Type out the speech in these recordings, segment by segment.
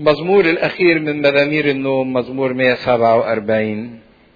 مزمور الأخير من مزامير النوم مزمور 147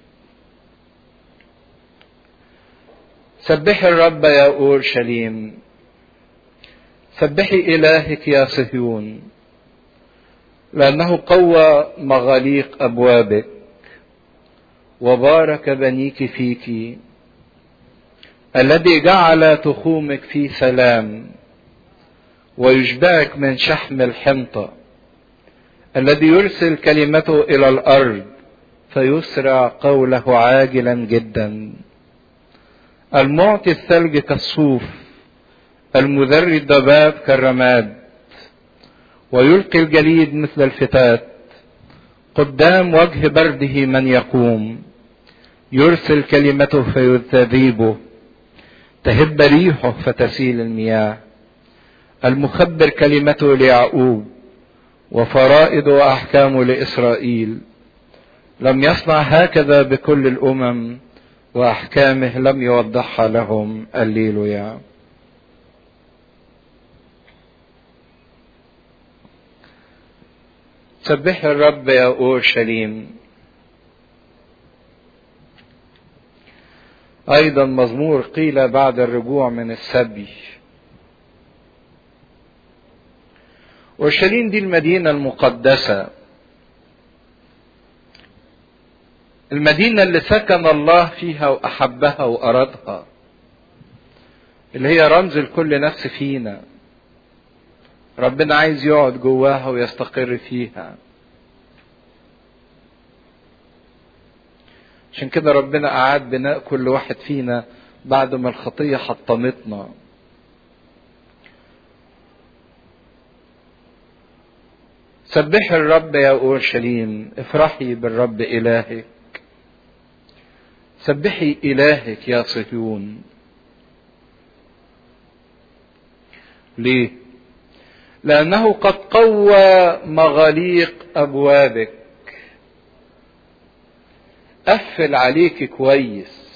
سبحي الرب يا أورشليم سبحي إلهك يا صهيون لأنه قوى مغاليق أبوابك وبارك بنيك فيك الذي جعل تخومك في سلام ويشبعك من شحم الحنطة الذي يرسل كلمته إلى الأرض فيسرع قوله عاجلا جدا المعطي الثلج كالصوف المذري الضباب كالرماد ويلقي الجليد مثل الفتات قدام وجه برده من يقوم يرسل كلمته فيذيبه تهب ريحه فتسيل المياه المخبر كلمته ليعقوب وفرائض واحكامه لاسرائيل لم يصنع هكذا بكل الامم واحكامه لم يوضحها لهم الليلويا سبح الرب يا اورشليم ايضا مزمور قيل بعد الرجوع من السبي اورشليم دي المدينه المقدسه المدينه اللي سكن الله فيها واحبها وارادها اللي هي رمز لكل نفس فينا ربنا عايز يقعد جواها ويستقر فيها عشان كده ربنا أعاد بناء كل واحد فينا بعد ما الخطية حطمتنا سبحي الرب يا أورشليم افرحي بالرب إلهك سبحي إلهك يا صهيون ليه لأنه قد قوى مغاليق أبوابك قفل عليك كويس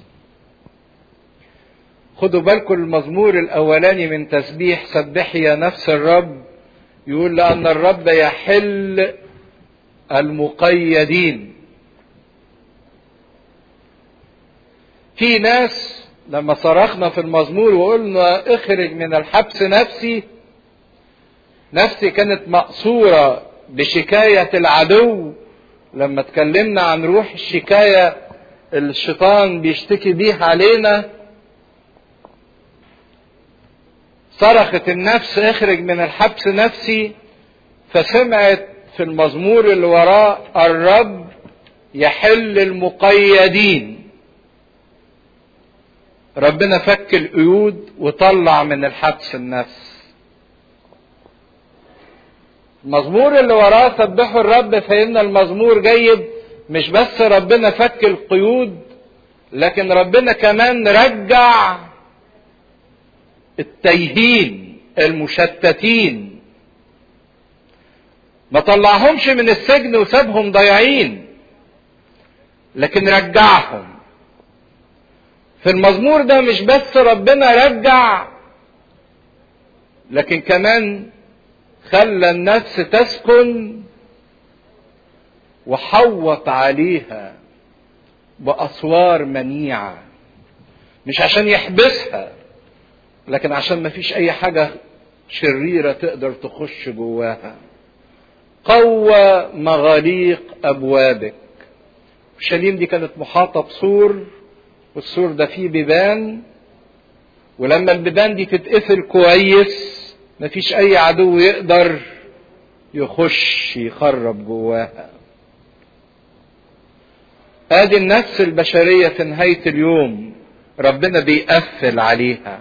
خدوا بالكم المزمور الأولاني من تسبيح سبحي يا نفس الرب يقول لأن الرب يحل المقيدين في ناس لما صرخنا في المزمور وقلنا اخرج من الحبس نفسي نفسي كانت مقصورة بشكاية العدو لما اتكلمنا عن روح الشكاية الشيطان بيشتكي بيها علينا صرخت النفس اخرج من الحبس نفسي فسمعت في المزمور اللي وراه الرب يحل المقيدين ربنا فك القيود وطلع من الحبس النفس المزمور اللي وراه سبحوا الرب فإن المزمور جيد مش بس ربنا فك القيود لكن ربنا كمان رجع التيهين المشتتين ما طلعهمش من السجن وسابهم ضايعين لكن رجعهم في المزمور ده مش بس ربنا رجع لكن كمان خلى النفس تسكن وحوط عليها بأسوار منيعة مش عشان يحبسها لكن عشان ما فيش أي حاجة شريرة تقدر تخش جواها قوى مغاليق أبوابك اورشليم دي كانت محاطة بسور والسور ده فيه بيبان ولما البيبان دي تتقفل كويس مفيش اي عدو يقدر يخش يخرب جواها ادي النفس البشريه في نهايه اليوم ربنا بيقفل عليها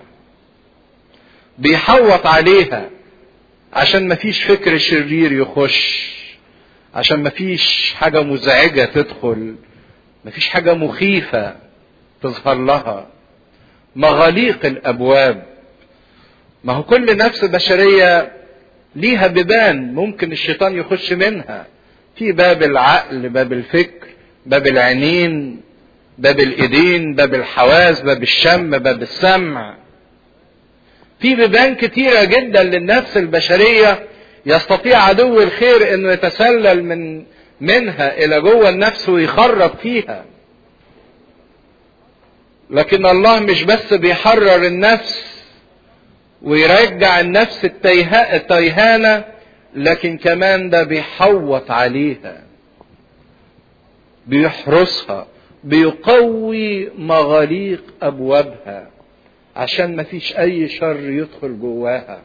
بيحوط عليها عشان مفيش فكر شرير يخش عشان مفيش حاجة مزعجة تدخل مفيش حاجة مخيفة تظهر لها مغاليق الأبواب ما هو كل نفس بشرية ليها بيبان ممكن الشيطان يخش منها في باب العقل باب الفكر باب العينين باب الايدين باب الحواس باب الشم باب السمع في بيبان كتيرة جدا للنفس البشرية يستطيع عدو الخير انه يتسلل من منها الى جوه النفس ويخرب فيها لكن الله مش بس بيحرر النفس ويرجع النفس التيهانة لكن كمان ده بيحوط عليها بيحرسها بيقوي مغاليق ابوابها عشان ما فيش اي شر يدخل جواها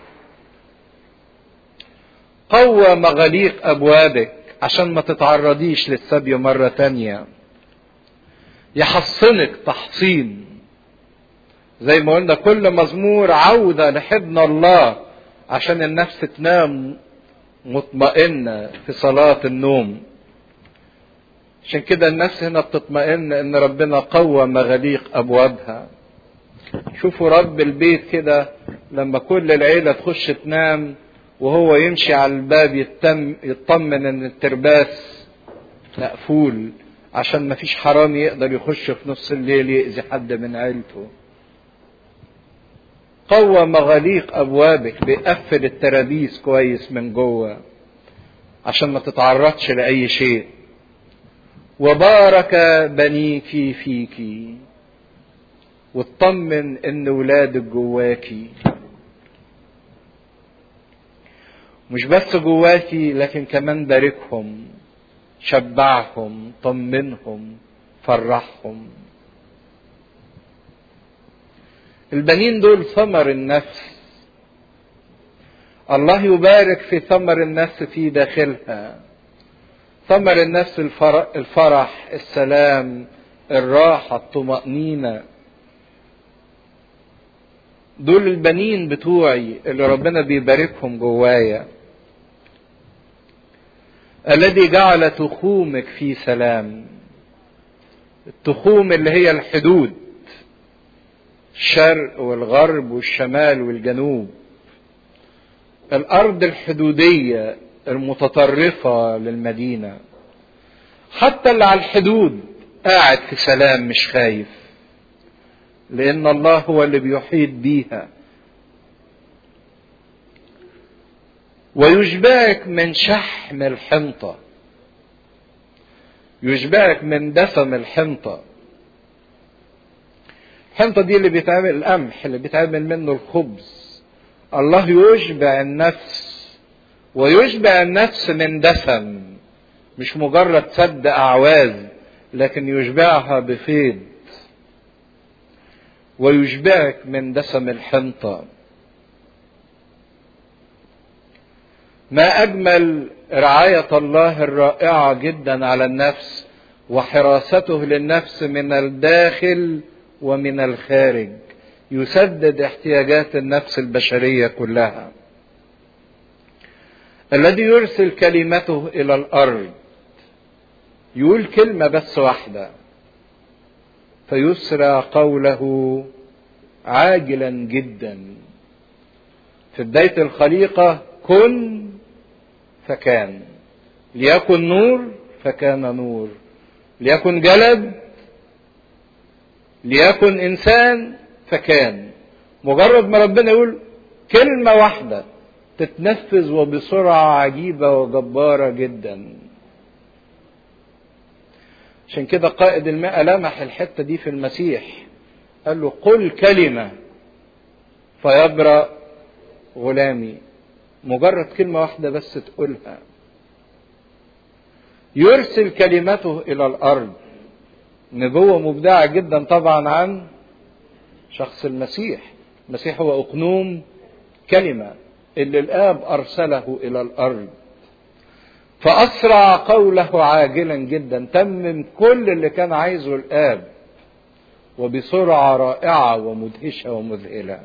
قوى مغاليق ابوابك عشان ما تتعرضيش للسبي مرة تانية يحصنك تحصين زي ما قلنا كل مزمور عودة لحضن الله عشان النفس تنام مطمئنة في صلاة النوم عشان كده النفس هنا بتطمئن ان ربنا قوى مغاليق ابوابها شوفوا رب البيت كده لما كل العيلة تخش تنام وهو يمشي على الباب يتم يطمن ان الترباس مقفول عشان ما فيش حرامي يقدر يخش في نص الليل يأذي حد من عيلته قوى مغاليق ابوابك بيقفل الترابيس كويس من جوه عشان ما تتعرضش لاي شيء وبارك بنيك فيكي واطمن ان ولادك جواكي مش بس جواكي لكن كمان باركهم شبعهم طمنهم فرحهم البنين دول ثمر النفس الله يبارك في ثمر النفس في داخلها ثمر النفس الفرح السلام الراحة الطمأنينة دول البنين بتوعي اللي ربنا بيباركهم جوايا الذي جعل تخومك في سلام التخوم اللي هي الحدود الشرق والغرب والشمال والجنوب الارض الحدوديه المتطرفه للمدينه حتى اللي على الحدود قاعد في سلام مش خايف لان الله هو اللي بيحيط بيها ويشبعك من شحم الحنطه يشبعك من دسم الحنطه الحنطه دي اللي بيتعمل القمح اللي بيتعمل منه الخبز الله يشبع النفس ويشبع النفس من دسم مش مجرد سد اعواز لكن يشبعها بفيض ويشبعك من دسم الحنطه ما اجمل رعايه الله الرائعه جدا على النفس وحراسته للنفس من الداخل ومن الخارج يسدد احتياجات النفس البشريه كلها الذي يرسل كلمته الى الارض يقول كلمه بس واحده فيسرى قوله عاجلا جدا في بدايه الخليقه كن فكان ليكن نور فكان نور ليكن جلد ليكن انسان فكان مجرد ما ربنا يقول كلمه واحده تتنفذ وبسرعه عجيبه وجباره جدا عشان كده قائد الماء لمح الحته دي في المسيح قال له قل كلمه فيبرأ غلامي مجرد كلمة واحدة بس تقولها يرسل كلمته إلى الأرض نبوة مبدعة جدا طبعا عن شخص المسيح المسيح هو أقنوم كلمة اللي الآب أرسله إلى الأرض فأسرع قوله عاجلا جدا تمم كل اللي كان عايزه الآب وبسرعة رائعة ومدهشة ومذهلة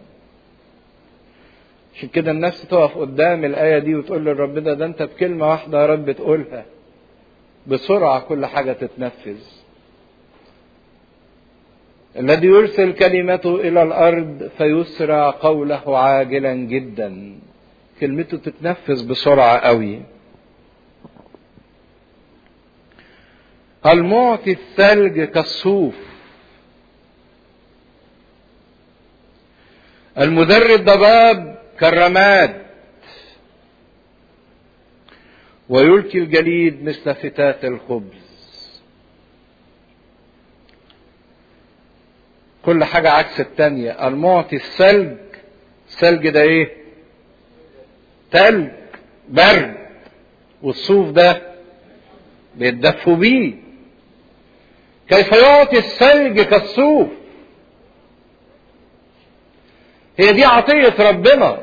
عشان كده النفس تقف قدام الآية دي وتقول لربنا ده أنت بكلمة واحدة يا رب تقولها بسرعة كل حاجة تتنفذ الذي يرسل كلمته إلى الأرض فيسرع قوله عاجلا جدا كلمته تتنفذ بسرعة قوي المعطي الثلج كالصوف المدري الضباب كالرماد ويلقي الجليد مثل فتات الخبز كل حاجة عكس التانية المعطي الثلج الثلج ده ايه تلج برد والصوف ده بيتدفوا بيه كيف يعطي الثلج كالصوف هي دي عطية ربنا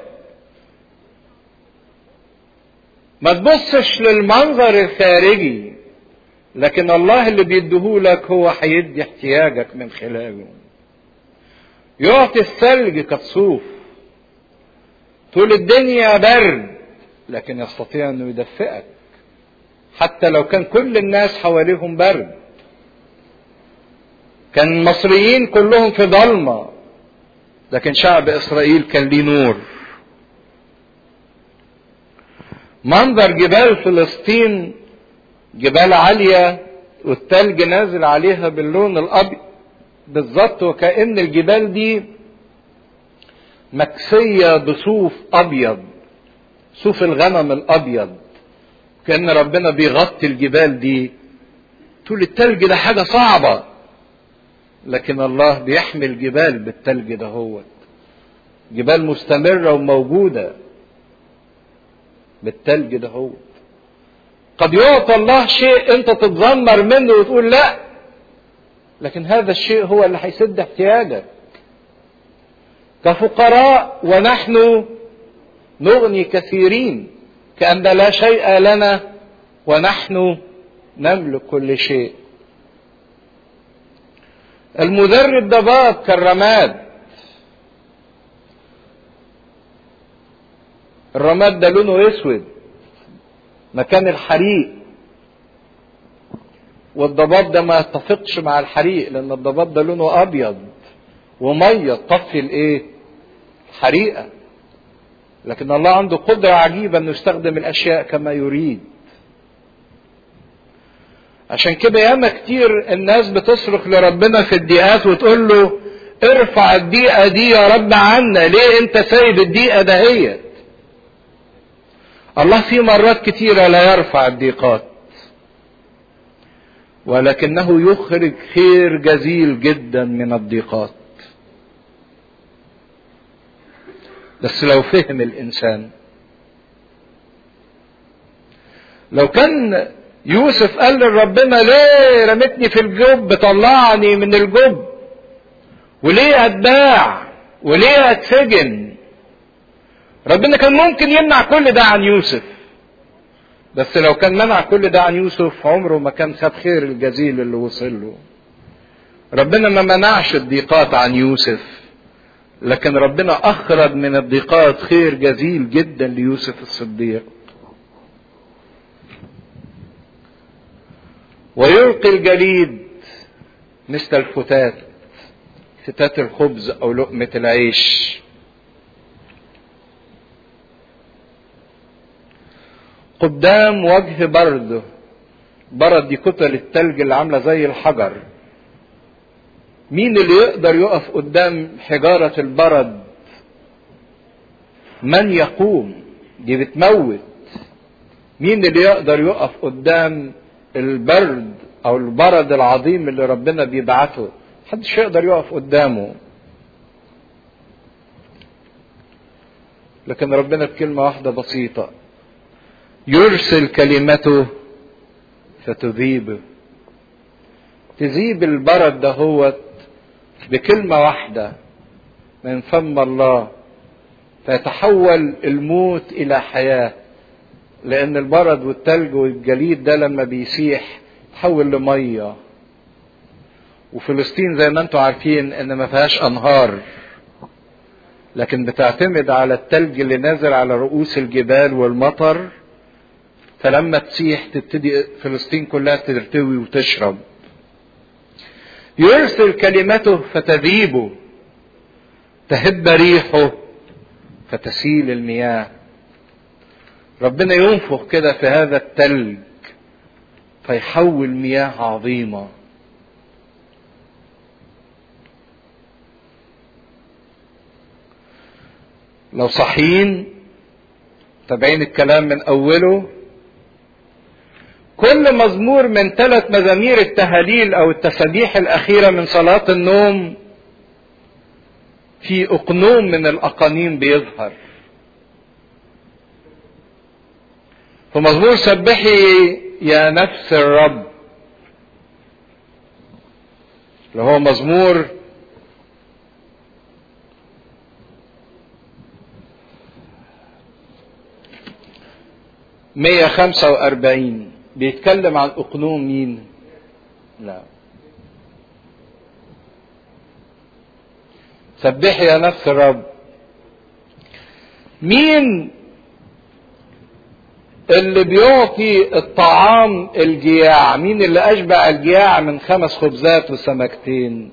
ما تبصش للمنظر الخارجي لكن الله اللي بيديهولك هو هيدي احتياجك من خلاله يعطي الثلج كالصوف طول الدنيا برد لكن يستطيع انه يدفئك حتى لو كان كل الناس حواليهم برد كان المصريين كلهم في ضلمه لكن شعب اسرائيل كان ليه نور منظر جبال فلسطين جبال عاليه والتلج نازل عليها باللون الابيض بالظبط وكأن الجبال دي مكسية بصوف أبيض صوف الغنم الأبيض كأن ربنا بيغطي الجبال دي طول التلج ده حاجة صعبة لكن الله بيحمي الجبال بالتلج ده هو جبال مستمرة وموجودة بالتلج ده هو قد يعطى الله شيء انت تتذمر منه وتقول لا لكن هذا الشيء هو اللي هيسد احتياجك كفقراء ونحن نغني كثيرين كأن لا شيء لنا ونحن نملك كل شيء المذر الضباب كالرماد الرماد ده لونه اسود مكان الحريق والضباب ده ما يتفقش مع الحريق لان الضباب ده لونه ابيض وميه تطفي الايه الحريقه لكن الله عنده قدره عجيبه انه يستخدم الاشياء كما يريد عشان كده ياما كتير الناس بتصرخ لربنا في الضيقات وتقول له ارفع الضيقه دي يا رب عنا ليه انت سايب الضيقه دهيت الله في مرات كتيره لا يرفع الضيقات ولكنه يخرج خير جزيل جدا من الضيقات بس لو فهم الانسان لو كان يوسف قال لربنا ليه رمتني في الجب طلعني من الجب وليه اتباع وليه اتسجن ربنا كان ممكن يمنع كل ده عن يوسف بس لو كان منع كل ده عن يوسف عمره ما كان خد خير الجزيل اللي وصل له ربنا ما منعش الضيقات عن يوسف لكن ربنا اخرج من الضيقات خير جزيل جدا ليوسف الصديق ويلقي الجليد مثل الفتات فتات الخبز او لقمه العيش قدام وجه برد برد دي كتل التلج اللي عامله زي الحجر مين اللي يقدر يقف قدام حجاره البرد من يقوم دي بتموت مين اللي يقدر يقف قدام البرد او البرد العظيم اللي ربنا بيبعته محدش يقدر يقف قدامه لكن ربنا بكلمه واحده بسيطه يرسل كلمته فتذيبه تذيب البرد دهوت بكلمة واحدة من فم الله فيتحول الموت إلى حياة لأن البرد والتلج والجليد ده لما بيسيح تحول لمية وفلسطين زي ما انتم عارفين ان ما فيهاش انهار لكن بتعتمد على التلج اللي نازل على رؤوس الجبال والمطر فلما تسيح تبتدي فلسطين كلها ترتوي وتشرب يرسل كلمته فتذيبه تهب ريحه فتسيل المياه ربنا ينفخ كده في هذا التلج فيحول مياه عظيمه لو صحيين تابعين الكلام من اوله كل مزمور من ثلاث مزامير التهاليل او التسابيح الاخيره من صلاه النوم في اقنوم من الاقانيم بيظهر في مزمور سبحي يا نفس الرب اللي هو مزمور مية خمسة وأربعين بيتكلم عن أقنوم مين؟ لا سبحي يا نفس الرب مين اللي بيعطي الطعام الجياع مين اللي أشبع الجياع من خمس خبزات وسمكتين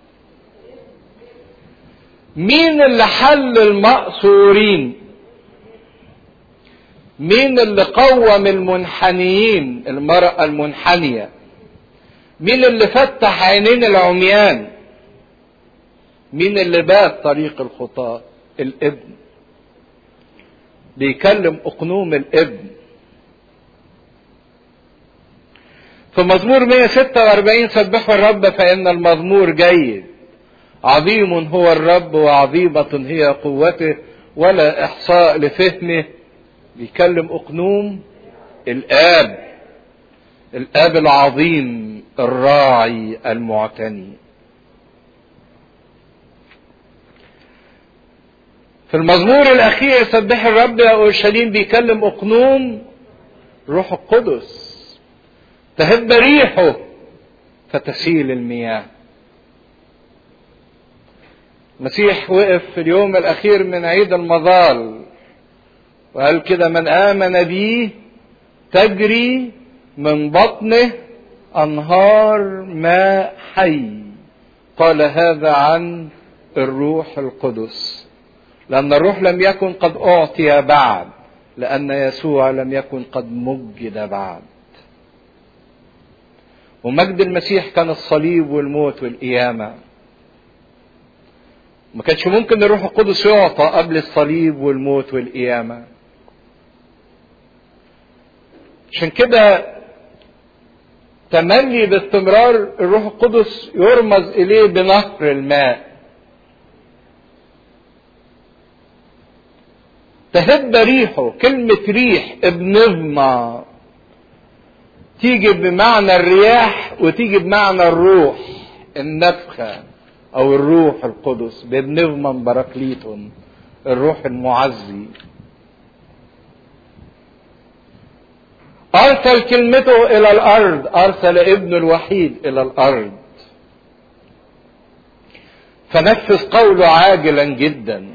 مين اللي حل المقصورين مين اللي قوم المنحنيين المرأة المنحنية مين اللي فتح عينين العميان مين اللي بات طريق الخطاة الابن بيكلم اقنوم الابن في مزمور 146 سبحوا الرب فإن المزمور جيد عظيم هو الرب وعظيمة هي قوته ولا إحصاء لفهمه بيكلم أقنوم الآب الآب العظيم الراعي المعتني في المزمور الأخير سبح الرب يا أورشليم بيكلم أقنوم روح القدس تهب ريحه فتسيل المياه المسيح وقف في اليوم الأخير من عيد المظال وقال كده من آمن بي تجري من بطنه أنهار ماء حي قال هذا عن الروح القدس لأن الروح لم يكن قد أعطي بعد لأن يسوع لم يكن قد مجد بعد ومجد المسيح كان الصليب والموت والقيامة ما كانش ممكن الروح القدس يعطى قبل الصليب والموت والقيامة عشان كده تملي باستمرار الروح القدس يرمز إليه بنهر الماء تهب ريحه كلمة ريح ابنظمة تيجي بمعنى الرياح وتيجي بمعنى الروح النفخة أو الروح القدس بابنظمة براكليتون الروح المعزي أرسل كلمته إلى الأرض أرسل ابنه الوحيد إلى الأرض فنفذ قوله عاجلا جدا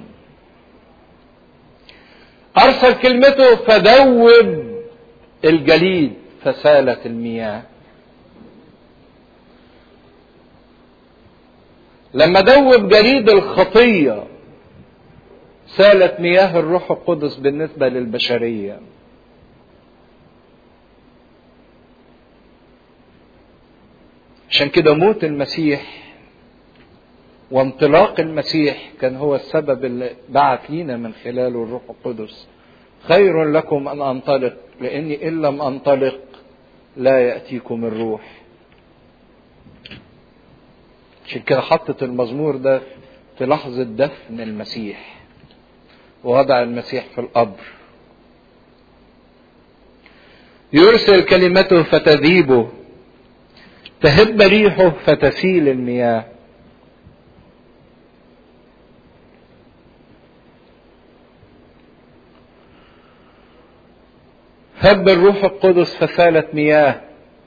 أرسل كلمته فدوب الجليد فسالت المياه لما دوب جليد الخطية سالت مياه الروح القدس بالنسبة للبشرية عشان كده موت المسيح وانطلاق المسيح كان هو السبب اللي بعت لينا من خلاله الروح القدس خير لكم ان انطلق لاني ان لم انطلق لا ياتيكم الروح عشان كده حطت المزمور ده في لحظة دفن المسيح ووضع المسيح في القبر يرسل كلمته فتذيبه تهب ريحه فتسيل المياه هب الروح القدس فسالت مياه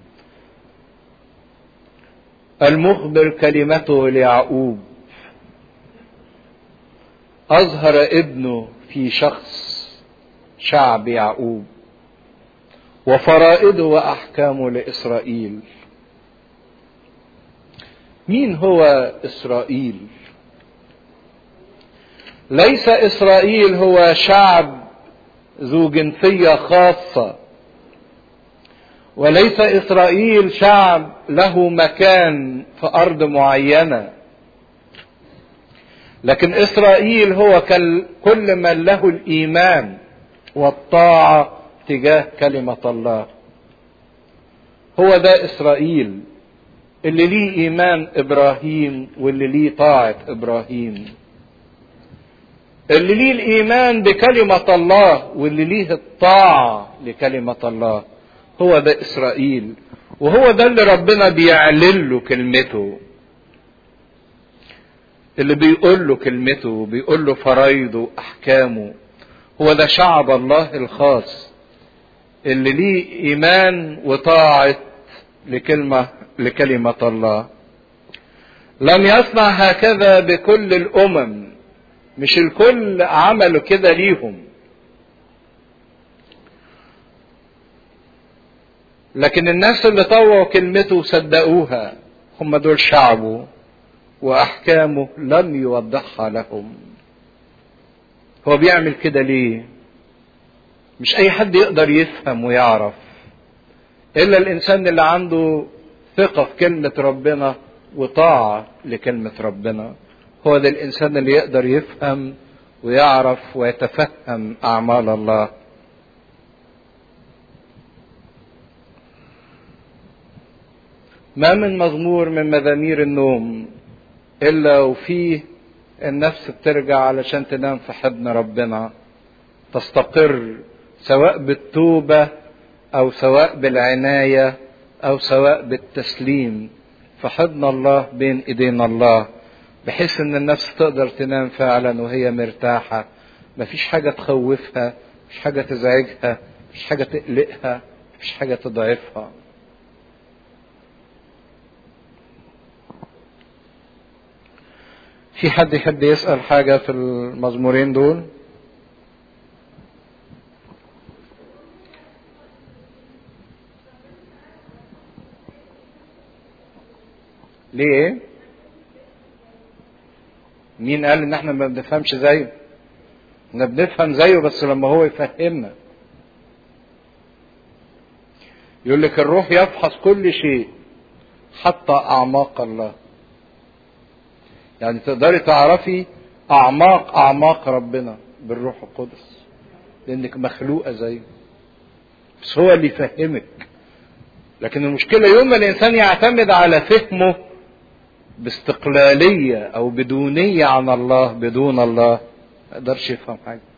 المخبر كلمته ليعقوب اظهر ابنه في شخص شعب يعقوب وفرائضه واحكامه لاسرائيل مين هو اسرائيل ليس اسرائيل هو شعب ذو جنسيه خاصه وليس اسرائيل شعب له مكان في ارض معينه لكن اسرائيل هو كل من له الايمان والطاعه تجاه كلمه الله هو ده اسرائيل اللي ليه ايمان ابراهيم واللي ليه طاعه ابراهيم اللي ليه الايمان بكلمه الله واللي ليه الطاعه لكلمه الله هو ده اسرائيل وهو ده اللي ربنا بيعلن له كلمته اللي بيقول له كلمته بيقول له فرايده احكامه هو ده شعب الله الخاص اللي ليه ايمان وطاعه لكلمه لكلمه الله لم يصنع هكذا بكل الامم مش الكل عملوا كده ليهم لكن الناس اللي طوعوا كلمته وصدقوها هم دول شعبه واحكامه لم يوضحها لهم هو بيعمل كده ليه مش اي حد يقدر يفهم ويعرف الا الانسان اللي عنده ثقة في كلمة ربنا وطاعة لكلمة ربنا هو ده الانسان اللي يقدر يفهم ويعرف ويتفهم اعمال الله ما من مزمور من مزامير النوم الا وفيه النفس بترجع علشان تنام في حضن ربنا تستقر سواء بالتوبه او سواء بالعنايه او سواء بالتسليم في حضن الله بين ايدين الله بحيث ان النفس تقدر تنام فعلا وهي مرتاحه مفيش حاجه تخوفها مفيش حاجه تزعجها مفيش حاجه تقلقها مفيش حاجه تضعفها في حد يحب يسأل حاجة في المزمورين دول؟ ليه ايه؟ مين قال ان احنا ما بنفهمش زيه؟ احنا بنفهم زيه بس لما هو يفهمنا. يقول لك الروح يفحص كل شيء حتى اعماق الله. يعني تقدري تعرفي اعماق اعماق ربنا بالروح القدس لانك مخلوقه زيه بس هو اللي يفهمك لكن المشكله يوم ما الانسان يعتمد على فهمه باستقلاليه او بدونيه عن الله بدون الله ما يقدرش يفهم حاجه